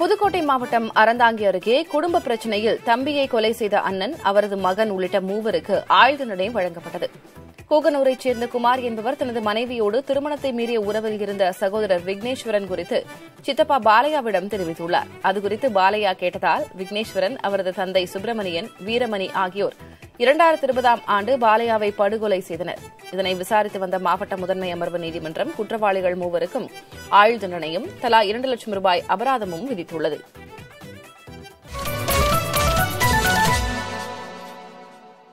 புதுக்கோட்டை மாவட்டம் அறந்தாங்கி அருகே குடும்ப பிரச்சினையில் தம்பியை கொலை செய்த அண்ணன் அவரது மகன் உள்ளிட்ட மூவருக்கு ஆயுள் தண்டனை வழங்கப்பட்டது கூகனூரைச் சேர்ந்த குமார் என்பவர் தனது மனைவியோடு திருமணத்தை மீறிய உறவில் இருந்த சகோதரர் விக்னேஸ்வரன் குறித்து சித்தப்பா பாலையாவிடம் தெரிவித்துள்ளார் அதுகுறித்து பாலையா கேட்டதால் விக்னேஸ்வரன் அவரது தந்தை சுப்பிரமணியன் வீரமணி ஆகியோர் இரண்டாயிரத்தி இருபதாம் ஆண்டு பாலையாவை படுகொலை செய்தனர் இதனை விசாரித்து வந்த மாவட்ட முதன்மை அமர்வு நீதிமன்றம் குற்றவாளிகள் மூவருக்கும் ஆயுள் தண்டனையும் தலா இரண்டு லட்சம் ரூபாய் அபராதமும் விதித்துள்ளது